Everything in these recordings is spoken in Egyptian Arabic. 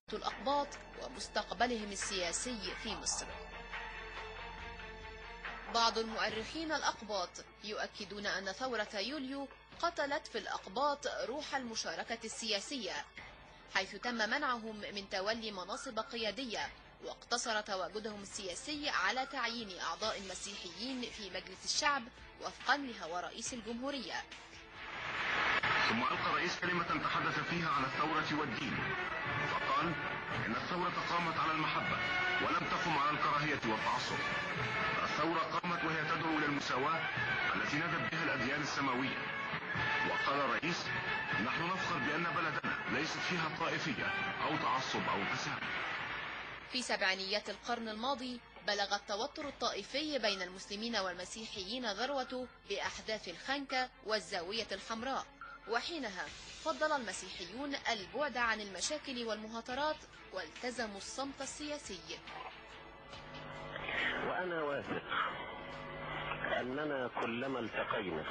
الأقباط ومستقبلهم السياسي في مصر بعض المؤرخين الأقباط يؤكدون أن ثورة يوليو قتلت في الأقباط روح المشاركة السياسية حيث تم منعهم من تولي مناصب قيادية واقتصر تواجدهم السياسي على تعيين أعضاء مسيحيين في مجلس الشعب وفقا لهوى رئيس الجمهورية ثم ألقى رئيس كلمة تحدث فيها عن الثورة والدين فقال إن الثورة قامت على المحبة ولم تقم على الكراهية والتعصب الثورة قامت وهي تدعو إلى المساواة التي نادت بها الأديان السماوية وقال الرئيس نحن نفخر بأن بلدنا ليست فيها طائفية أو تعصب أو تسامح في سبعينيات القرن الماضي بلغ التوتر الطائفي بين المسلمين والمسيحيين ذروته بأحداث الخنكة والزاوية الحمراء وحينها فضل المسيحيون البعد عن المشاكل والمهاترات والتزموا الصمت السياسي وأنا واثق أننا كلما التقينا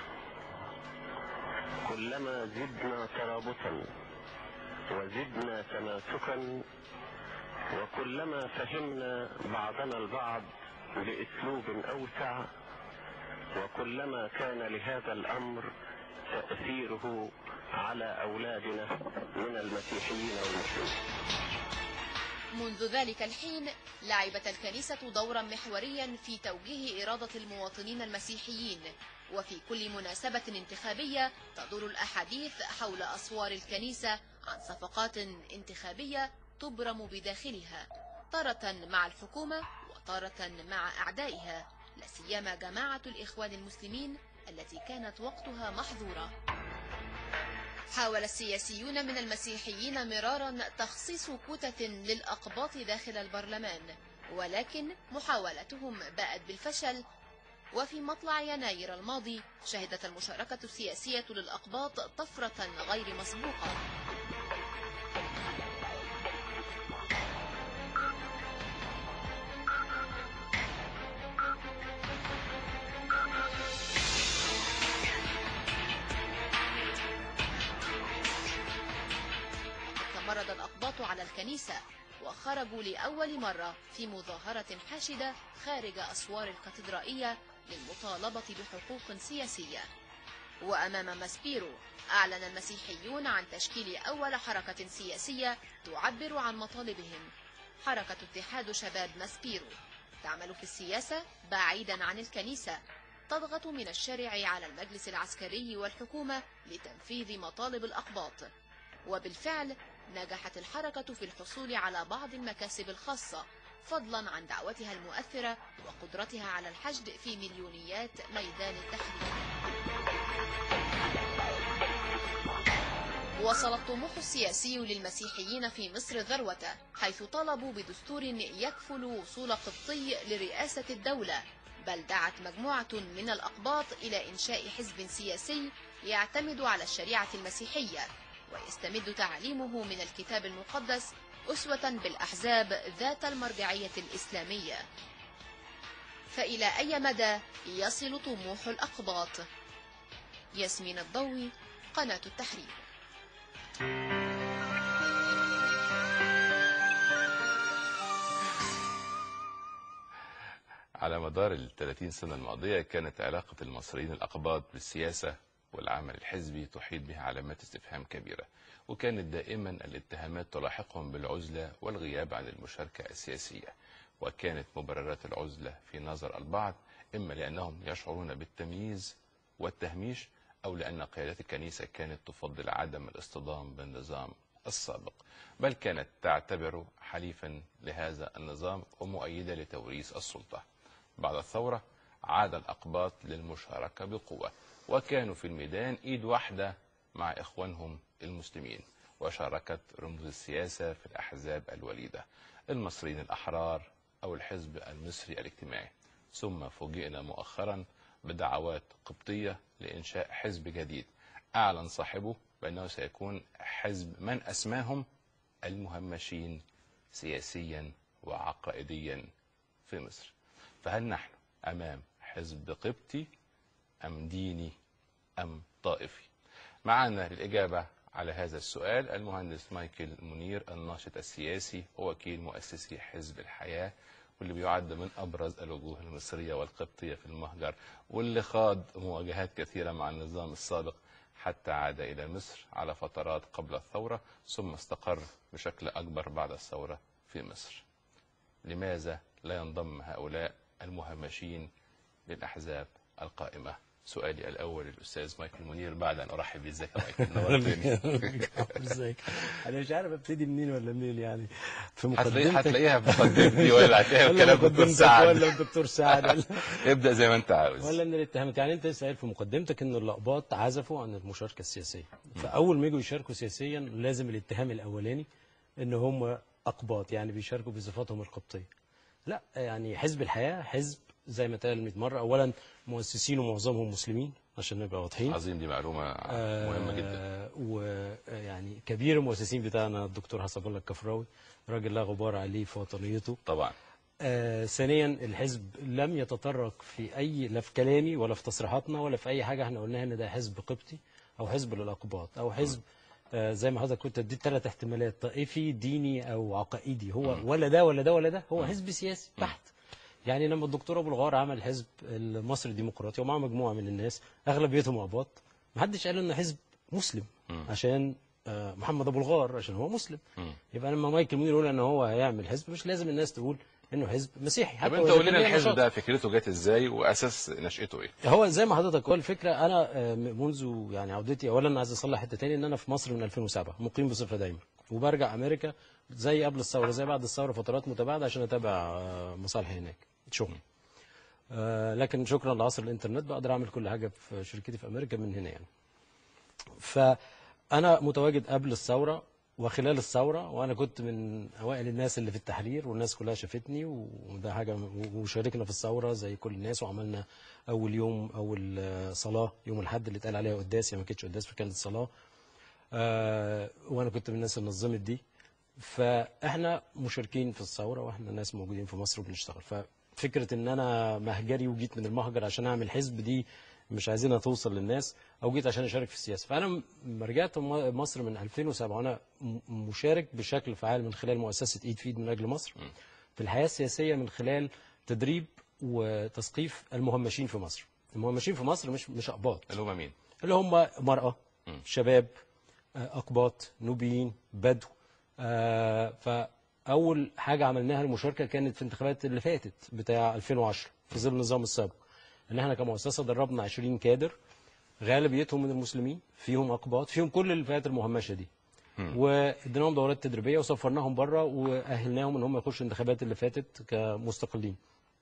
كلما زدنا ترابطا وزدنا تماسكا وكلما فهمنا بعضنا البعض باسلوب اوسع وكلما كان لهذا الامر تاثيره على اولادنا من المسيحيين والمسلمين منذ ذلك الحين لعبت الكنيسة دورا محوريا في توجيه إرادة المواطنين المسيحيين وفي كل مناسبة انتخابية تدور الأحاديث حول أسوار الكنيسة عن صفقات انتخابية تبرم بداخلها تارة مع الحكومة وتارة مع أعدائها لا سيما جماعة الإخوان المسلمين التي كانت وقتها محظورة حاول السياسيون من المسيحيين مرارا تخصيص كتة للأقباط داخل البرلمان ولكن محاولتهم باءت بالفشل وفي مطلع يناير الماضي شهدت المشاركة السياسية للأقباط طفرة غير مسبوقة تمرد الأقباط على الكنيسة وخرجوا لأول مرة في مظاهرة حاشدة خارج أسوار الكاتدرائية للمطالبة بحقوق سياسية وأمام ماسبيرو أعلن المسيحيون عن تشكيل أول حركة سياسية تعبر عن مطالبهم حركة اتحاد شباب ماسبيرو تعمل في السياسة بعيدا عن الكنيسة تضغط من الشارع على المجلس العسكري والحكومة لتنفيذ مطالب الأقباط وبالفعل نجحت الحركة في الحصول على بعض المكاسب الخاصة فضلا عن دعوتها المؤثرة وقدرتها على الحشد في مليونيات ميدان التحرير وصل الطموح السياسي للمسيحيين في مصر ذروته حيث طلبوا بدستور يكفل وصول قبطي لرئاسة الدولة بل دعت مجموعة من الأقباط إلى إنشاء حزب سياسي يعتمد على الشريعة المسيحية ويستمد تعليمه من الكتاب المقدس أسوة بالأحزاب ذات المرجعية الإسلامية فإلى أي مدى يصل طموح الأقباط ياسمين الضوي قناة التحرير على مدار ال 30 سنة الماضية كانت علاقة المصريين الأقباط بالسياسة والعمل الحزبي تحيط بها علامات استفهام كبيرة وكانت دائما الاتهامات تلاحقهم بالعزلة والغياب عن المشاركة السياسية وكانت مبررات العزلة في نظر البعض إما لأنهم يشعرون بالتمييز والتهميش أو لأن قيادات الكنيسة كانت تفضل عدم الاصطدام بالنظام السابق بل كانت تعتبره حليفا لهذا النظام ومؤيدة لتوريث السلطة بعد الثورة عاد الأقباط للمشاركة بقوة وكانوا في الميدان إيد واحدة مع إخوانهم المسلمين وشاركت رموز السياسة في الأحزاب الوليدة المصريين الأحرار أو الحزب المصري الاجتماعي ثم فوجئنا مؤخرا بدعوات قبطية لإنشاء حزب جديد أعلن صاحبه بأنه سيكون حزب من أسماهم المهمشين سياسيا وعقائديا في مصر فهل نحن أمام حزب قبطي أم ديني أم طائفي معنا للإجابة على هذا السؤال المهندس مايكل منير الناشط السياسي ووكيل مؤسسي حزب الحياة واللي بيعد من أبرز الوجوه المصرية والقبطية في المهجر واللي خاض مواجهات كثيرة مع النظام السابق حتى عاد إلى مصر على فترات قبل الثورة ثم استقر بشكل أكبر بعد الثورة في مصر لماذا لا ينضم هؤلاء المهمشين للأحزاب القائمة سؤالي الأول للأستاذ مايكل منير بعد أن أرحب بك يا مايكل نورتني ازيك انا مش عارف ابتدي منين ولا منين يعني في هتلاقي- مقدمتك هتلاقيها في مقدمتي ولا هتلاقيها في ولا كلام دكتور مقدمتك سعد ولا الدكتور سعد ولا ابدأ زي ما أنت عاوز ولا من الاتهامات يعني انت لسه قايل في مقدمتك ان الاقباط عزفوا عن المشاركه السياسيه فاول ما يجوا يشاركوا سياسيا لازم الاتهام الاولاني ان هم اقباط يعني بيشاركوا بصفاتهم القبطيه لا يعني حزب الحياه حزب زي ما اتقال 100 مره اولا مؤسسينه معظمهم مسلمين عشان نبقى واضحين عظيم دي معلومة مهمة جدا ويعني كبير المؤسسين بتاعنا الدكتور حسب الله الكفراوي راجل لا غبار عليه في وطنيته طبعا آه ثانيا الحزب لم يتطرق في اي لا في كلامي ولا في تصريحاتنا ولا في اي حاجه احنا قلناها ان ده حزب قبطي او حزب للاقباط او حزب آه زي ما حضرتك كنت اديت ثلاث احتمالات طائفي ديني او عقائدي هو ولا ده ولا ده ولا ده هو حزب سياسي بحت يعني لما الدكتور ابو الغار عمل حزب المصري الديمقراطي ومعاه مجموعه من الناس اغلبيتهم اقباط ما حدش قال انه حزب مسلم عشان آه، محمد ابو الغار عشان هو مسلم يبقى لما مايكل منير يقول ان هو هيعمل حزب مش لازم الناس تقول انه حزب مسيحي طب حتى انت وإذا قول كان لنا ليه الحزب نشاط. ده فكرته جت ازاي واساس نشأته ايه؟ هو زي ما حضرتك قول الفكره انا آه، منذ يعني عودتي اولا عايز اصلح حته تاني ان انا في مصر من 2007 مقيم بصفه دايما وبرجع امريكا زي قبل الثوره زي بعد الثوره فترات متباعده عشان اتابع آه، مصالحي هناك شغل آه، لكن شكرا لعصر الانترنت بقدر اعمل كل حاجه في شركتي في امريكا من هنا يعني فانا متواجد قبل الثوره وخلال الثوره وانا كنت من اوائل الناس اللي في التحرير والناس كلها شافتني وده حاجه وشاركنا في الثوره زي كل الناس وعملنا اول يوم اول آه، صلاه يوم الاحد اللي اتقال عليها قداس هي ما كانتش قداس فكانت صلاه آه، وانا كنت من الناس اللي نظمت دي فاحنا مشاركين في الثوره واحنا ناس موجودين في مصر وبنشتغل ففكره ان انا مهجري وجيت من المهجر عشان اعمل حزب دي مش عايزينها توصل للناس او جيت عشان اشارك في السياسه فانا لما رجعت م- مصر من 2007 وانا م- مشارك بشكل فعال من خلال مؤسسه ايد فيد من اجل مصر في الحياه السياسيه من خلال تدريب وتثقيف المهمشين في مصر المهمشين في مصر مش مش اقباط اللي هم مين؟ اللي هم مرأة شباب آه، أقباط نوبيين بدو آه، فأول حاجة عملناها المشاركة كانت في الانتخابات اللي فاتت بتاع 2010 في ظل النظام السابق إن احنا كمؤسسة دربنا 20 كادر غالبيتهم من المسلمين فيهم أقباط فيهم كل الفئات المهمشة دي واديناهم دورات تدريبيه وسفرناهم بره واهلناهم ان هم يخشوا الانتخابات اللي فاتت كمستقلين.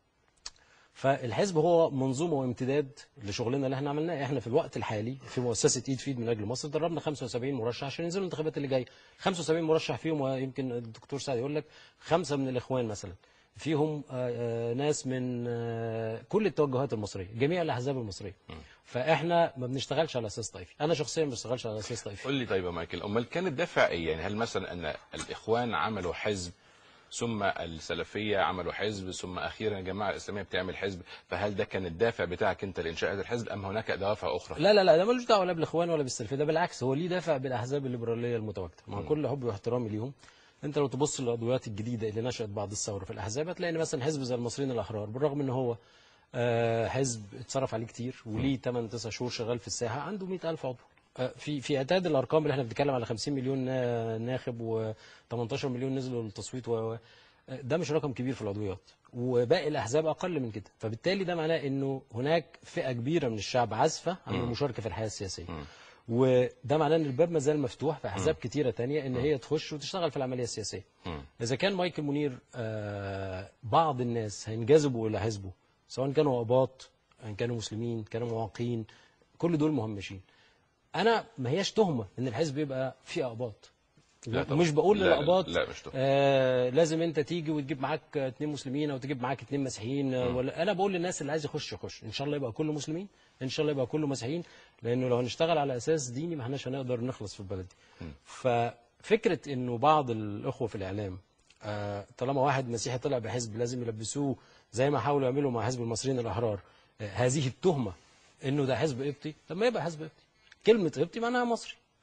فالحزب هو منظومه وامتداد لشغلنا اللي احنا عملناه احنا في الوقت الحالي في مؤسسه ايد فيد من اجل مصر دربنا 75 مرشح عشان ينزلوا الانتخابات اللي جايه 75 مرشح فيهم ويمكن الدكتور سعد يقول لك خمسه من الاخوان مثلا فيهم آه، آه، ناس من آه، كل التوجهات المصريه جميع الاحزاب المصريه فاحنا ما بنشتغلش على اساس طائفي انا شخصيا ما بشتغلش على اساس طائفي قول لي طيب يا مايكل امال كان الدافع ايه؟ يعني هل مثلا ان الاخوان عملوا حزب ثم السلفيه عملوا حزب ثم اخيرا الجماعه الاسلاميه بتعمل حزب فهل ده كان الدافع بتاعك انت لانشاء هذا الحزب ام هناك دوافع اخرى؟ لا لا لا ده ملوش دعوه لا بالاخوان ولا بالسلفيه ده بالعكس هو ليه دافع بالاحزاب الليبراليه المتواجده مع كل حبي واحترامي ليهم انت لو تبص للعضويات الجديده اللي نشات بعد الثوره في الاحزاب هتلاقي ان مثلا حزب زي المصريين الاحرار بالرغم ان هو آه، حزب اتصرف عليه كتير وليه 8 9 شهور شغال في الساحه عنده 100000 عضو آه، في في اعداد الارقام اللي احنا بنتكلم على 50 مليون نا- ناخب و18 مليون نزلوا للتصويت و و- آه، ده مش رقم كبير في العضويات وباقي الاحزاب اقل من كده فبالتالي ده معناه انه هناك فئه كبيره من الشعب عازفه عن المشاركه في الحياه السياسيه وده معناه ان الباب ما زال مفتوح في احزاب كتيره تانية ان هي تخش وتشتغل في العمليه السياسيه اذا كان مايكل منير آه، بعض الناس هينجذبوا الى حزبه سواء كانوا اباط ان كانوا مسلمين كانوا معاقين كل دول مهمشين انا ما هياش تهمه ان الحزب يبقى فيه اقباط لا طبعا. مش بقول لا، لا، للاقباط لا، مش تهمة. آه لازم انت تيجي وتجيب معاك اثنين مسلمين او تجيب معاك اثنين مسيحيين آه، ولا انا بقول للناس اللي عايز يخش يخش ان شاء الله يبقى كله مسلمين ان شاء الله يبقى كله مسيحيين لانه لو هنشتغل على اساس ديني ما احناش هنقدر نخلص في البلد دي ففكره انه بعض الاخوه في الاعلام آه، طالما واحد مسيحي طلع بحزب لازم يلبسوه زي ما حاولوا يعملوا مع حزب المصريين الاحرار آه، هذه التهمه انه ده حزب قبطي طب ما يبقى حزب قبطي كلمه قبطي معناها مصري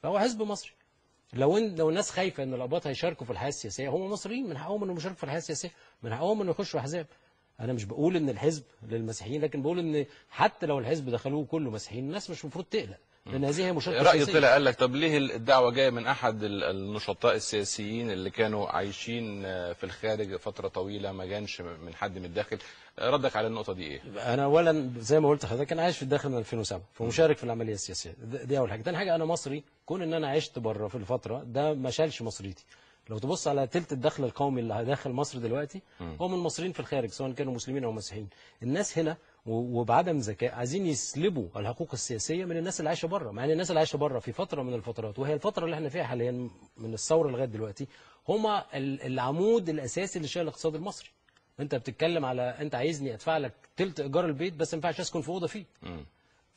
فهو حزب مصري لو إن لو الناس خايفه ان الاباط هيشاركوا في الحياه السياسيه هم مصريين من حقهم انهم يشاركوا في الحياه السياسيه من حقهم انهم يخشوا احزاب انا مش بقول ان الحزب للمسيحيين لكن بقول ان حتى لو الحزب دخلوه كله مسيحيين الناس مش المفروض تقلق لان هذه هي مشاركه رأي سياسيه طلع قال لك طب ليه الدعوة جاية من أحد ال- النشطاء السياسيين اللي كانوا عايشين آه، في الخارج فترة طويلة ما جانش من حد من الداخل آه، ردك على النقطة دي إيه؟ انا اولا زي ما قلت لحضرتك انا عايش في الداخل من 2007 فمشارك في العمليه السياسيه ده- دي اول حاجه تاني حاجه انا مصري كون ان انا عشت بره في الفتره ده ما شالش مصريتي لو تبص على تلت الدخل القومي اللي داخل مصر دلوقتي هو من مصريين في الخارج سواء كانوا مسلمين او مسيحيين الناس هنا و- وبعدم ذكاء عايزين يسلبوا الحقوق السياسيه من الناس اللي عايشه بره مع ان الناس اللي عايشه بره في فتره من الفترات وهي الفتره اللي احنا فيها حاليا من الثوره لغايه دلوقتي هما ال- العمود الاساسي اللي شايل الاقتصاد المصري انت بتتكلم على انت عايزني ادفع لك تلت ايجار البيت بس ما ينفعش اسكن في اوضه فيه مم.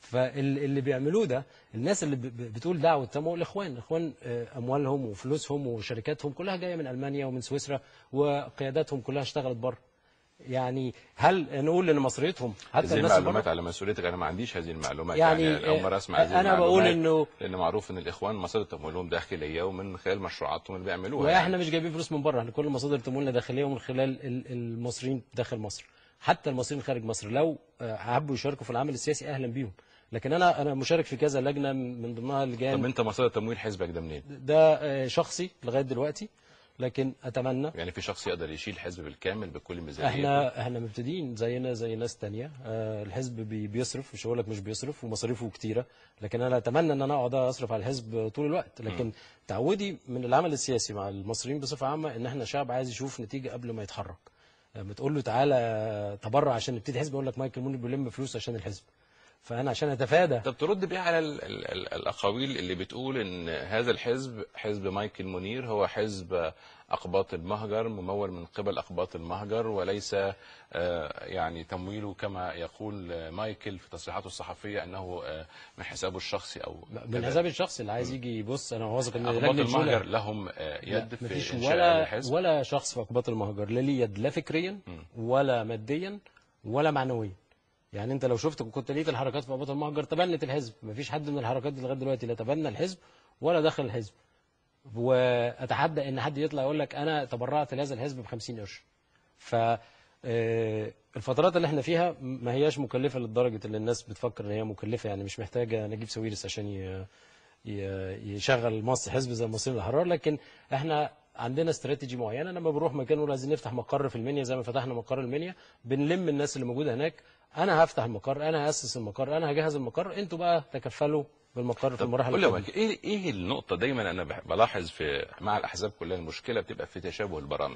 فاللي بيعملوه ده الناس اللي ب- ب- بتقول دعوه تمو الاخوان الاخوان آه، اموالهم وفلوسهم وشركاتهم كلها جايه من المانيا ومن سويسرا وقياداتهم كلها اشتغلت بره يعني هل نقول ان مصريتهم حتى هذه الناس اللي المعلومات بره على مسؤولية أنا ما عنديش هذه المعلومات يعني، يعني, أول مرة أسمع هذه أنا بقول المعلومات، إنه- لأن معروف إن الإخوان مصادر تمويلهم داخلية ومن خلال مشروعاتهم اللي بيعملوها واحنا يعني. مش جايبين فلوس من بره احنا كل مصادر تمويلنا داخليه ومن خلال ال- المصريين داخل مصر حتى المصريين خارج مصر لو آه، حبوا يشاركوا في العمل السياسي اهلا بيهم لكن انا انا مشارك في كذا لجنه من ضمنها طب لجان أنت مصادر تمويل حزبك ده منين؟ ده آه، شخصي لغايه دلوقتي لكن اتمنى يعني في شخص يقدر يشيل حزب بالكامل بكل ميزانيته احنا احنا مبتدئين زينا زي ناس تانية آه، الحزب بي- بيصرف مش هقول لك مش بيصرف ومصاريفه كتيره لكن انا اتمنى ان انا اقعد اصرف على الحزب طول الوقت لكن تعودي من العمل السياسي مع المصريين بصفه عامه ان احنا شعب عايز يشوف نتيجه قبل ما يتحرك لما تقول له تعالى تبرع عشان نبتدي حزب يقول لك مايكل موني بيلم فلوس عشان الحزب فانا عشان اتفادى طب ترد بيه على ال ال ال الاقاويل اللي بتقول ان هذا الحزب حزب مايكل منير هو حزب اقباط المهجر ممول من قبل اقباط المهجر وليس آه، يعني تمويله كما يقول آه، مايكل في تصريحاته الصحفيه انه آه، من حسابه الشخصي او من كذا. حساب الشخص اللي عايز يجي يبص انا واثق ان اقباط لجنه المهجر جولا لهم آه، يد في مفيش انشاء هذا ولا الحزب ولا شخص في اقباط المهجر لا ليه يد لا فكريا ولا ماديا ولا معنويا يعني انت لو شفت كنت لقيت الحركات في اقباط المهجر تبنت الحزب مفيش حد من الحركات دي لغايه دلوقتي لا تبنى الحزب ولا دخل الحزب واتحدى ان حد يطلع يقول لك انا تبرعت لهذا الحزب ب 50 قرش ف آه، الفترات اللي احنا فيها ما هياش مكلفه لدرجه اللي الناس بتفكر ان هي مكلفه يعني مش محتاجه نجيب ساويرس عشان ي... ي- يشغل مصر حزب زي المصريين الاحرار لكن احنا عندنا استراتيجي معينه لما بنروح مكان نقول عايزين نفتح مقر في المنيا زي ما فتحنا مقر المنيا بنلم الناس اللي موجوده هناك انا هفتح المقر انا هاسس المقر انا هجهز المقر انتوا بقى تكفلوا بالمقر في المراحل قول لي القادمة. بقى، ايه ايه النقطه دايما انا بح- بلاحظ في مع الاحزاب كلها المشكله بتبقى في تشابه البرامج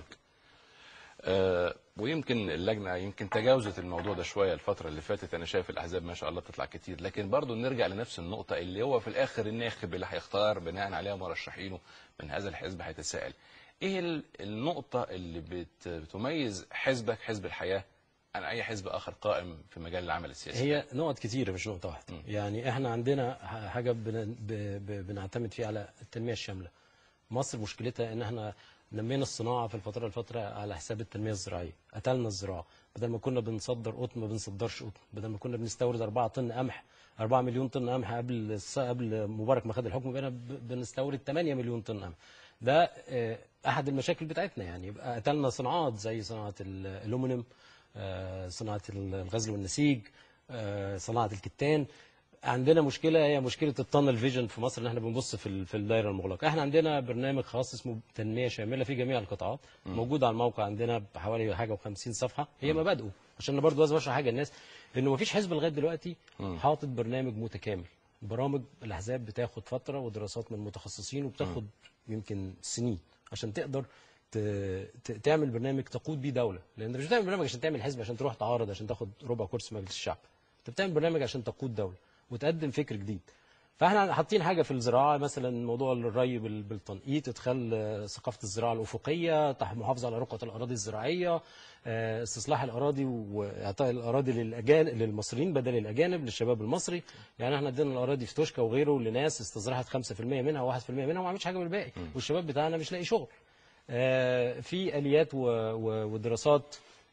آه ويمكن اللجنه يمكن تجاوزت الموضوع ده شويه الفتره اللي فاتت انا شايف الاحزاب ما شاء الله تطلع كتير لكن برضو نرجع لنفس النقطه اللي هو في الاخر الناخب اللي هيختار بناء عليها مرشحينه من هذا الحزب هيتساءل ايه ال- النقطه اللي بت بتميز حزبك حزب الحياه عن اي حزب اخر قائم في مجال العمل السياسي هي نقط كتيرة مش نقطة واحدة يعني احنا عندنا ح- حاجة بن- ب- ب- بنعتمد فيها على التنمية الشاملة مصر مشكلتها ان احنا نمينا الصناعة في الفترة الفترة على حساب التنمية الزراعية قتلنا الزراعة بدل ما كنا بنصدر قطن ما بنصدرش قطن بدل ما كنا بنستورد 4 طن قمح 4 مليون طن قمح قبل الص- قبل مبارك ما خد الحكم بقينا ب- بنستورد 8 مليون طن قمح ده آه، احد المشاكل بتاعتنا يعني يبقى قتلنا صناعات زي صناعة الالومنيوم آه، صناعة الغزل والنسيج آه، صناعة الكتان عندنا مشكلة هي مشكلة التانل فيجن في مصر ان احنا بنبص في ال- في الدائرة المغلقة احنا عندنا برنامج خاص اسمه تنمية شاملة في جميع القطاعات موجود على الموقع عندنا بحوالي حاجة و50 صفحة هي مبادئه عشان أنا برضه لازم اشرح حاجة الناس انه مفيش حزب لغاية دلوقتي حاطط برنامج متكامل برامج الاحزاب بتاخد فترة ودراسات من متخصصين وبتاخد يمكن سنين عشان تقدر ت- ت- تعمل برنامج تقود بيه دوله لان انت مش بتعمل برنامج عشان تعمل حزب عشان تروح تعارض عشان تاخد ربع كرسي في مجلس الشعب انت بتعمل برنامج عشان تقود دوله وتقدم فكر جديد فاحنا حاطين حاجه في الزراعه مثلا موضوع الري بال- بالتنقيط ادخال آه، ثقافه الزراعه الافقيه تح- محافظه على رقعه الاراضي الزراعيه آه، استصلاح الاراضي واعطاء الاراضي للاجانب للمصريين بدل الاجانب للشباب المصري يعني احنا ادينا الاراضي في توشكا وغيره لناس استصلحت 5% منها و1% منها وما عملتش حاجه بالباقي والشباب بتاعنا مش لاقي شغل آه، في اليات و- و- ودراسات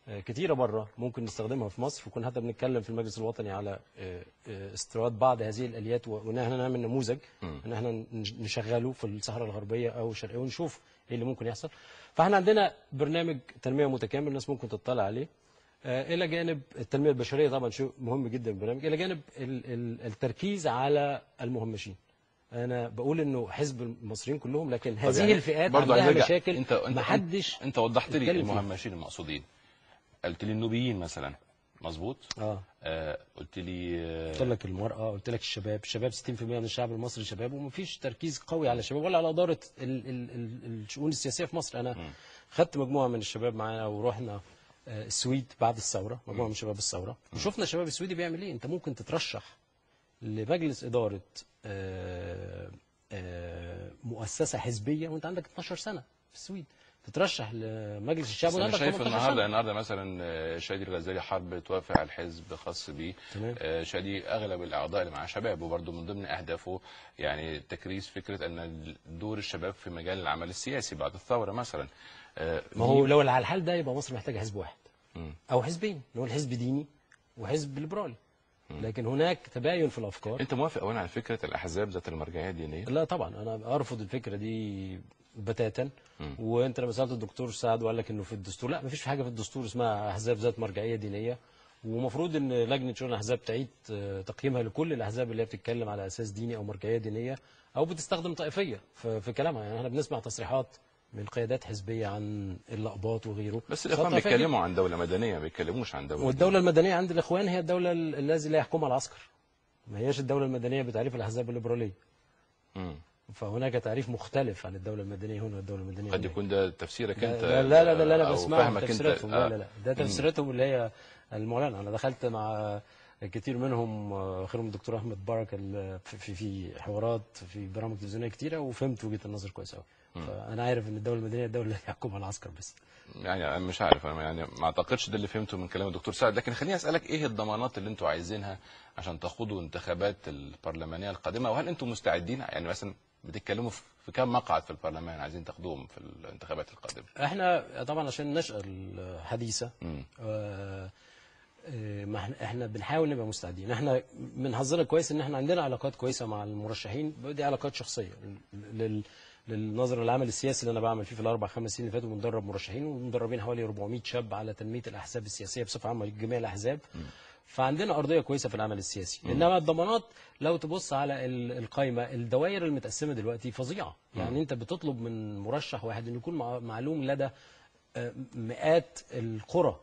آه، كتيره بره ممكن نستخدمها في مصر وكنا حتى بنتكلم في المجلس الوطني على آه، آه، استيراد بعض هذه الاليات و- وان احنا نعمل نموذج ان احنا نش- نشغله في الصحراء الغربيه او الشرقيه ونشوف ايه اللي ممكن يحصل فاحنا عندنا برنامج تنميه متكامل الناس ممكن تطلع عليه آه، الى جانب التنميه البشريه طبعا شيء مهم جدا البرنامج الى جانب ال- ال- التركيز على المهمشين انا بقول انه حزب المصريين كلهم لكن طب هذه يعني الفئات برضه عندها عايز أرجع. مشاكل انت انت محدش انت وضحت لي يتكلم فيها. المهمشين المقصودين قلت لي النوبيين مثلا مظبوط اه آه قلت لي آه قلت لك المرأة قلت لك الشباب الشباب 60% من الشعب المصري شباب ومفيش تركيز قوي على الشباب ولا على إدارة ال ال ال الشؤون السياسية في مصر أنا خدت مجموعة من الشباب معانا ورحنا آه، السويد بعد الثورة مجموعة من شباب الثورة وشفنا الشباب السويدي بيعمل إيه أنت ممكن تترشح لمجلس إدارة آه، آه، مؤسسة حزبية وأنت عندك 12 سنة في السويد تترشح لمجلس الشعب بس وأنت انا عندك شايف 18 النهارده سنة النهارده مثلا آه، شادي الغزالي حرب توافق على الحزب خاص بيه تمام. آه، شادي اغلب الاعضاء اللي معاه شباب وبرضه من ضمن اهدافه يعني تكريس فكره ان دور الشباب في مجال العمل السياسي بعد الثوره مثلا آه، ما هو دي- لو على الحال ده يبقى مصر محتاجة حزب واحد مم. او حزبين اللي هو الحزب ديني وحزب ليبرالي لكن هناك تباين في الافكار انت موافق اولا على فكره الاحزاب ذات المرجعيه الدينيه لا طبعا انا ارفض الفكره دي بتاتا مم. وانت لما سالت الدكتور سعد وقال لك انه في الدستور لا مفيش حاجه في الدستور اسمها احزاب ذات مرجعيه دينيه ومفروض ان لجنه شؤون الاحزاب تعيد آه، تقييمها لكل الاحزاب اللي هي بتتكلم على اساس ديني او مرجعيه دينيه او بتستخدم طائفيه في في كلامها يعني احنا بنسمع تصريحات من قيادات حزبيه عن الاقباط وغيره بس سواء الاخوان طائفية بيتكلموا عن دوله مدنيه ما بيتكلموش عن دوله والدولة المدنية عند الإخوان هي الدولة ال- الذي لا يحكمها العسكر ما هياش الدولة المدنية بتعريف الأحزاب الليبرالية مم. فهناك تعريف مختلف عن الدولة المدنية هنا والدولة المدنية قد هناك. يكون ده تفسيرك لا انت لا لا, لا ده اللي أنا أو بسمعه فهمك انت تفسيراتهم آه. لا لا لا ده تفسيراتهم اللي هي المعلنة أنا دخلت مع كتير منهم آه، آخرهم الدكتور أحمد بركة ال- في في- في حوارات في برامج تلفزيونية كتيرة وفهمت وجهة النظر كويس قوي فأنا عارف إن الدولة المدنية الدولة اللي يحكمها العسكر بس يعني انا مش عارف انا يعني ما اعتقدش ده اللي فهمته من كلام الدكتور سعد لكن خليني اسالك ايه الضمانات اللي انتوا عايزينها عشان تخوضوا انتخابات البرلمانيه القادمه وهل انتم مستعدين يعني مثلا بتتكلموا في في كم مقعد في البرلمان عايزين تاخدوهم في الانتخابات القادمه احنا طبعا عشان النشأة الحديثة مم. آه، آه، ما احنا احنا بنحاول نبقى مستعدين احنا من حظنا كويس ان احنا عندنا علاقات كويسه مع المرشحين دي علاقات شخصيه لل للنظر العمل السياسي اللي انا بعمل فيه في الاربع خمس سنين اللي فاتوا بندرب مرشحين ومدربين حوالي 400 شاب على تنميه الاحزاب السياسيه بصفه عامه جميع الاحزاب فعندنا ارضيه كويسه في العمل السياسي انما الضمانات لو تبص على ال- القائمه الدوائر المتقسمه دلوقتي فظيعه يعني انت بتطلب من مرشح واحد انه يكون مع- معلوم لدى آه، مئات القرى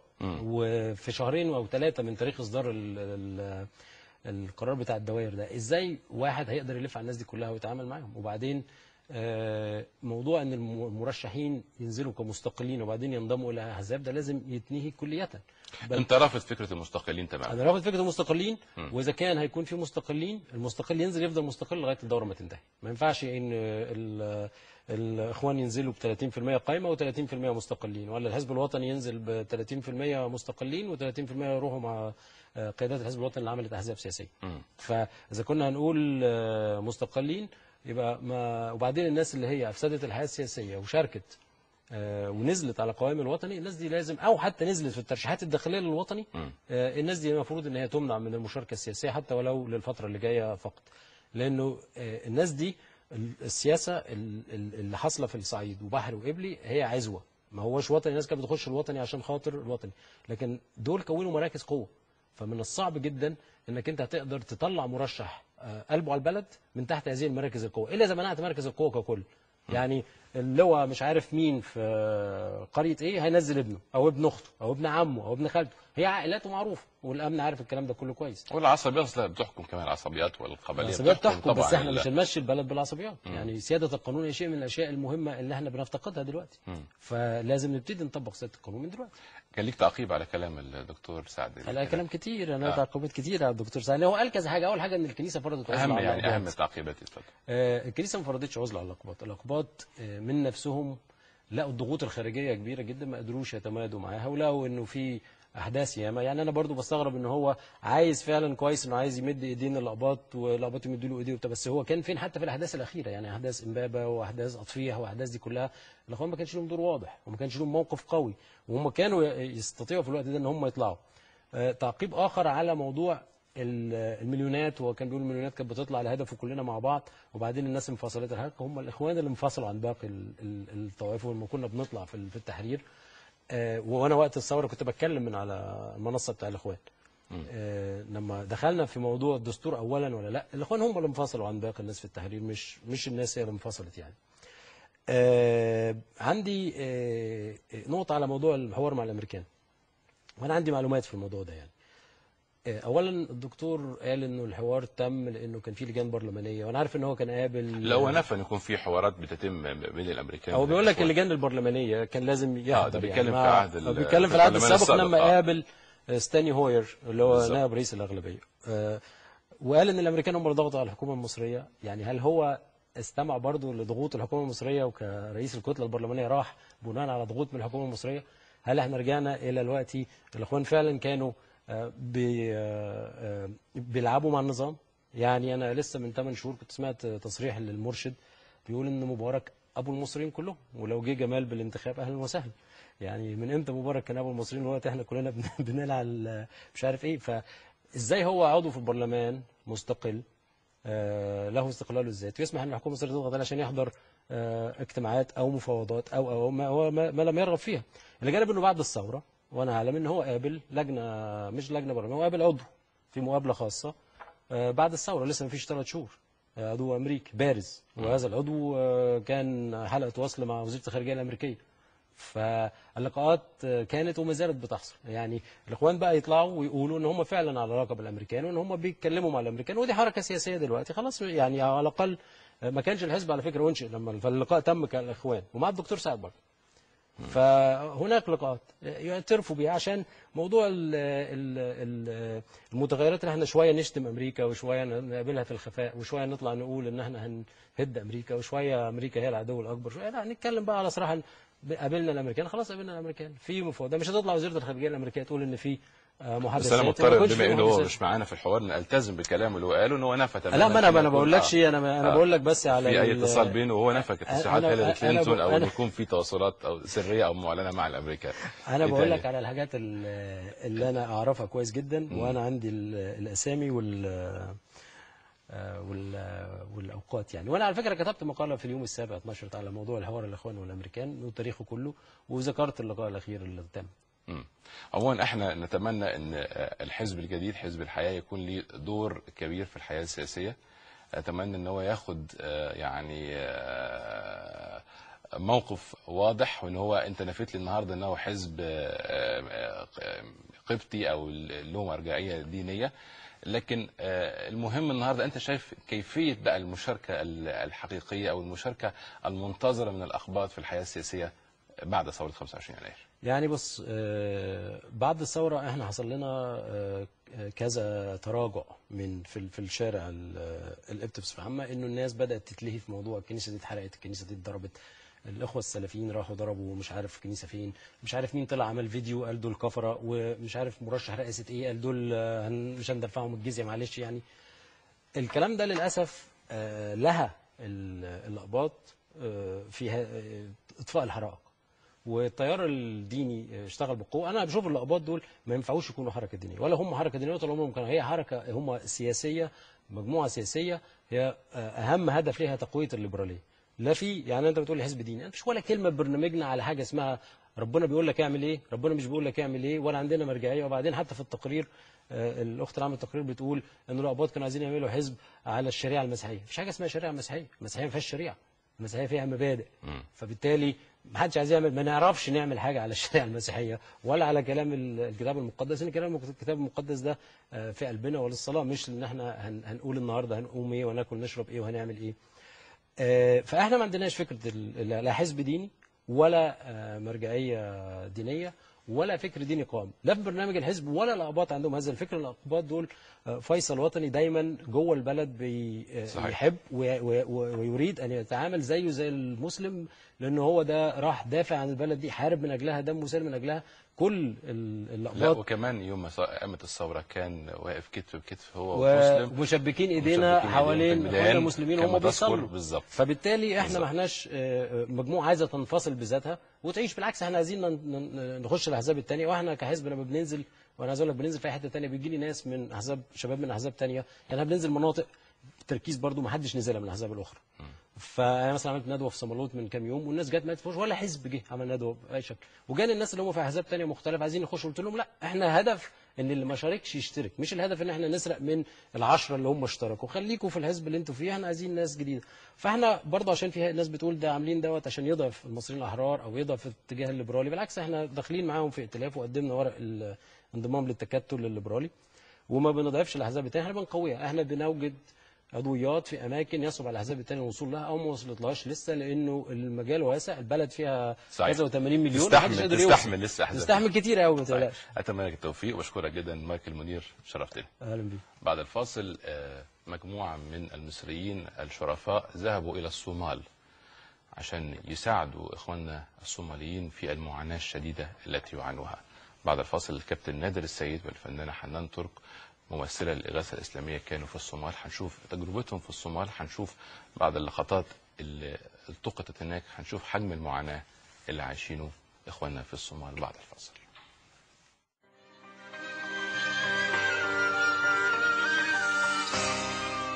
وفي شهرين او ثلاثه من تاريخ اصدار ال ال القرار بتاع الدوائر ده ازاي واحد هيقدر يلف على الناس دي كلها ويتعامل معاهم وبعدين آه، موضوع ان الم- المرشحين ينزلوا كمستقلين وبعدين ينضموا الى احزاب ده لازم يتنهي كلية بل انت رافض فكره المستقلين تماما انا رافض فكره المستقلين واذا كان هيكون في مستقلين المستقل ينزل يفضل مستقل لغايه الدوره ما تنتهي ما ينفعش ان ال- الاخوان ينزلوا ب 30% قايمه و30% مستقلين ولا الحزب الوطني ينزل ب 30% مستقلين و30% يروحوا مع آه، قيادات الحزب الوطني اللي عملت احزاب سياسيه مم. فاذا كنا هنقول آه، مستقلين يبقى ما وبعدين الناس اللي هي افسدت الحياه السياسيه وشاركت آه، ونزلت على قوائم الوطني الناس دي لازم او حتى نزلت في الترشيحات الداخليه للوطني مم. آه، الناس دي المفروض ان هي تمنع من المشاركه السياسيه حتى ولو للفتره اللي جايه فقط لانه آه، الناس دي ال- السياسه ال- ال- اللي حاصله في الصعيد وبحر وقبلي هي عزوه ما هوش وطني الناس كانت بتخش الوطني عشان خاطر الوطني لكن دول كونوا مراكز قوه فمن الصعب جدا انك انت هتقدر تطلع مرشح آه، قلبه على البلد من تحت هذه المراكز القوه الا اذا منعت مركز القوه ككل يعني اللواء مش عارف مين في آه، قريه ايه هينزل ابنه او ابن اخته او ابن عمه او ابن خالته هي عائلاته معروفه والامن عارف الكلام ده كله كويس والعصبيات اصلا بتحكم كمان العصبيات والقبليه العصبيات تحكم بس طبعاً احنا ال- مش هنمشي البلد بالعصبيات يعني سياده القانون هي شيء من الاشياء المهمه اللي احنا بنفتقدها دلوقتي فلازم نبتدي نطبق سياده القانون من دلوقتي كان ليك تعقيب على كلام الدكتور سعد لا كلام كتير انا آه. تعقيبات كتير على الدكتور سعد هو قال كذا حاجه اول حاجه ان الكنيسه فرضت عزله اهم على يعني الأقباط. اهم التعقيبات اتفضل آه، الكنيسه ما فرضتش عزله على الاقباط، الاقباط آه، من نفسهم لقوا الضغوط الخارجيه كبيره جدا ما قدروش يتمادوا معاها ولقوا انه في احداث ياما يعني انا برضو بستغرب ان هو عايز فعلا كويس انه عايز يمد ايدين الاقباط والاقباط يمدوا له ايديه وبتاع بس هو كان فين حتى في الاحداث الاخيره يعني احداث امبابه واحداث اطفيح واحداث دي كلها الاخوان ما كانش لهم دور واضح وما كانش لهم موقف قوي وهم كانوا يستطيعوا في الوقت ده ان هم يطلعوا آه، تعقيب اخر على موضوع ال- المليونات هو كان بيقول المليونات كانت بتطلع لهدف كلنا مع بعض وبعدين الناس انفصلت الحق هم الاخوان اللي انفصلوا عن باقي ال- ال- الطوائف ولما كنا بنطلع في ال- في التحرير آه، وانا وقت الثوره كنت بتكلم من على المنصه بتاع الاخوان آه، لما دخلنا في موضوع الدستور اولا ولا لا الاخوان هم اللي انفصلوا عن باقي الناس في التحرير مش مش الناس هي اللي انفصلت يعني آه، عندي آه، نقطه على موضوع الحوار مع الامريكان وانا عندي معلومات في الموضوع ده يعني آه، اولا الدكتور قال انه الحوار تم لانه كان في لجان برلمانيه وانا عارف ان هو كان قابل لا هو نفى ان يكون في حوارات بتتم بين الامريكان هو بيقول لك والإخوان. اللجان البرلمانيه كان لازم يحضر ده بيتكلم يعني في مع- عهد ال- هو بيتكلم في العهد البرلمان السابق السابق، لما آه. قابل ستاني هوير اللي هو بالظبط. نائب رئيس الاغلبيه آه، وقال ان الامريكان هم اللي ضغطوا على الحكومه المصريه يعني هل هو استمع برضه لضغوط الحكومه المصريه وكرئيس الكتله البرلمانيه راح بناء على ضغوط من الحكومه المصريه هل احنا رجعنا الى الوقت الاخوان فعلا كانوا آه، بي- آه، آه، بيلعبوا مع النظام يعني انا لسه من 8 شهور كنت سمعت تصريح للمرشد بيقول ان مبارك ابو المصريين كلهم ولو جه جمال بالانتخاب اهلا وسهلا يعني من امتى مبارك كان ابو المصريين دلوقتي احنا كلنا بن- بنلعب ال- مش عارف ايه فازاي هو عضو في البرلمان مستقل آه، له استقلاله الذاتي ويسمح ان الحكومه المصريه تضغط عليه عشان يحضر آه، اجتماعات او مفاوضات او او ما هو ما, ما لم يرغب فيها الى جانب انه بعد الثوره وانا اعلم ان هو قابل لجنه مش لجنه برلمانيه هو قابل عضو في مقابله خاصه آه، بعد الثوره لسه ما فيش ثلاث شهور آه، عضو امريكي بارز وهذا العضو آه، كان حلقه وصل مع وزيره الخارجيه الامريكيه فاللقاءات آه، كانت وما زالت بتحصل يعني الاخوان بقى يطلعوا ويقولوا ان هم فعلا على علاقه بالامريكان وان هم بيتكلموا مع الامريكان ودي حركه سياسيه دلوقتي خلاص يعني على الاقل آه، ما كانش الحزب على فكره انشئ لما فاللقاء تم كالاخوان ومع الدكتور سعد برضه فهناك لقاءات يعترفوا بيها عشان موضوع ال ال ال المتغيرات اللي احنا شويه نشتم امريكا وشويه نقابلها في الخفاء وشويه نطلع نقول ان احنا هنهد امريكا وشويه امريكا هي العدو الاكبر شويه لا نتكلم بقى على صراحه قابلنا الامريكان خلاص قابلنا الامريكان في مفاوضات مش هتطلع وزيره الخارجيه الامريكيه تقول ان في آه، محادثات بس انا وما مضطر يكونش بما في انه هو محادثات. مش معانا في الحوار ان التزم بكلامه اللي هو قاله ان هو نفى تماما لا ما انا ما انا يكون- بقول لكش آه. انا انا آه. بقول لك بس على في اي ال- اتصال بينه وهو نفى تصريحات أنا- هيلاري أنا- كلينتون او ان أنا- يكون في تواصلات او سريه او معلنه مع الامريكان انا إيه بقول تاني؟ لك على الحاجات ال- اللي انا اعرفها كويس جدا وانا عندي ال- الاسامي وال آه، وال والاوقات يعني وانا على فكره كتبت مقاله في اليوم السابع اتنشرت على موضوع الحوار الاخوان والامريكان وتاريخه كله وذكرت اللقاء الاخير اللي تم مم. عموما احنا نتمنى ان آه، الحزب الجديد حزب الحياه يكون ليه دور كبير في الحياه السياسيه اتمنى ان هو ياخد آه، يعني آه، موقف واضح وان هو انت نفيت لي النهارده ان هو حزب آه، آه، آه، قبطي او له مرجعيه دينيه لكن آه، المهم النهارده انت شايف كيفيه بقى المشاركه ال- الحقيقيه او المشاركه المنتظره من الاقباط في الحياه السياسيه بعد ثوره 25 يناير يعني بص آه، بعد الثورة احنا حصل لنا آه، كذا تراجع من في ال- في الشارع ال- آه، القبط بصفة عامة انه الناس بدأت تتلهي في موضوع الكنيسة دي اتحرقت الكنيسة دي اتضربت الاخوه السلفيين راحوا ضربوا مش عارف كنيسه فين مش عارف مين طلع عمل فيديو قال دول كفره ومش عارف مرشح رئاسه ايه قال دول آه، هن- مش هندفعهم الجزيه معلش يعني الكلام ده للاسف آه، لها ال- الاقباط آه، في ه- آه، اطفاء الحرائق والتيار الديني آه، اشتغل بقوه انا بشوف الاقباط دول ما ينفعوش يكونوا حركه دينيه ولا هم حركه دينيه ولا هم كانوا هي حركه هم سياسيه مجموعه سياسيه هي آه، اهم هدف ليها تقويه الليبراليه لا في يعني انت بتقول لي حزب ديني مش ولا كلمه في برنامجنا على حاجه اسمها ربنا بيقول لك اعمل ايه ربنا مش بيقول لك اعمل ايه ولا عندنا مرجعيه وبعدين حتى في التقرير آه، الاخت اللي عملت التقرير بتقول ان الاقباط كانوا عايزين يعملوا حزب على الشريعه المسيحيه مفيش حاجه اسمها شريعه مسيحيه المسيحيه ما فيهاش شريعه المسيحيه فيها مبادئ فبالتالي ما حدش عايز يعمل ما نعرفش نعمل حاجه على الشريعه المسيحيه ولا على كلام ال- الكتاب المقدس ان كلام الكتاب المقدس ده آه، في قلبنا وللصلاه مش ان احنا هن- هنقول النهارده هنقوم ايه وناكل نشرب ايه وهنعمل ايه آه، فاحنا ما عندناش فكره ال- لا حزب ديني ولا آه، مرجعيه دينيه ولا فكر ديني قائم لا في برنامج الحزب ولا الاقباط عندهم هذا الفكر الاقباط دول آه، فيصل وطني دايما جوه البلد بي- آه، صحيح. بيحب و- و- و- ويريد ان يتعامل زيه زي المسلم لان هو ده راح دافع عن البلد دي حارب من اجلها دم وسال من اجلها كل ال- لا اللقطات وكمان يوم ما قامت الثوره كان واقف كتف بكتف هو ومسلم ومشبكين ايدينا مشبكين حوالين إيديهم في اخواننا الميدان المسلمين كما هم تذكر بيصلوا بالظبط. فبالتالي احنا بالظبط. ما احناش آه، آه، مجموعه عايزه تنفصل بذاتها وتعيش بالعكس احنا عايزين ن- ن- نخش الاحزاب الثانيه واحنا كحزب لما بننزل وانا عايز اقول لك بننزل في أي حته ثانيه بيجي لي ناس من احزاب شباب من احزاب ثانيه يعني احنا بننزل مناطق تركيز برضو ما حدش نزلها من الاحزاب الاخرى فانا مثلا عملت ندوه في صمالوت من كام يوم والناس جت ما تفوش ولا حزب جه عمل ندوه باي شكل وجاني الناس اللي هم في احزاب ثانيه مختلفه عايزين يخشوا قلت لهم لا احنا هدف ان اللي ما شاركش يشترك مش الهدف ان احنا نسرق من العشره اللي هم اشتركوا خليكم في الحزب اللي انتوا فيه احنا عايزين ناس جديده فاحنا برضه عشان في ناس بتقول ده عاملين دوت عشان يضعف المصريين الاحرار او يضعف الاتجاه الليبرالي بالعكس احنا داخلين معاهم في ائتلاف وقدمنا ورق الانضمام للتكتل الليبرالي وما بنضعفش الاحزاب الثانيه احنا بنقويها احنا بنوجد عضويات في اماكن يصعب على الاحزاب الثانيه الوصول لها او ما وصلتلهاش لسه لانه المجال واسع البلد فيها صحيح. كذا و80 مليون تستحمل- محدش قادر تستحمل يوصل. لسه أحزاب. تستحمل كتير قوي ما تقلقش اتمنى لك التوفيق واشكرك جدا مايكل منير شرفتني اهلا بيك بعد الفاصل آه، مجموعة من المصريين الشرفاء ذهبوا إلى الصومال عشان يساعدوا إخواننا الصوماليين في المعاناة الشديدة التي يعانوها بعد الفاصل الكابتن نادر السيد والفنانة حنان ترك ممثلة للإغاثة الإسلامية كانوا في الصومال هنشوف تجربتهم في الصومال هنشوف بعض اللقطات اللي التقطت هناك هنشوف حجم المعاناة اللي عايشينه إخواننا في الصومال بعد الفاصل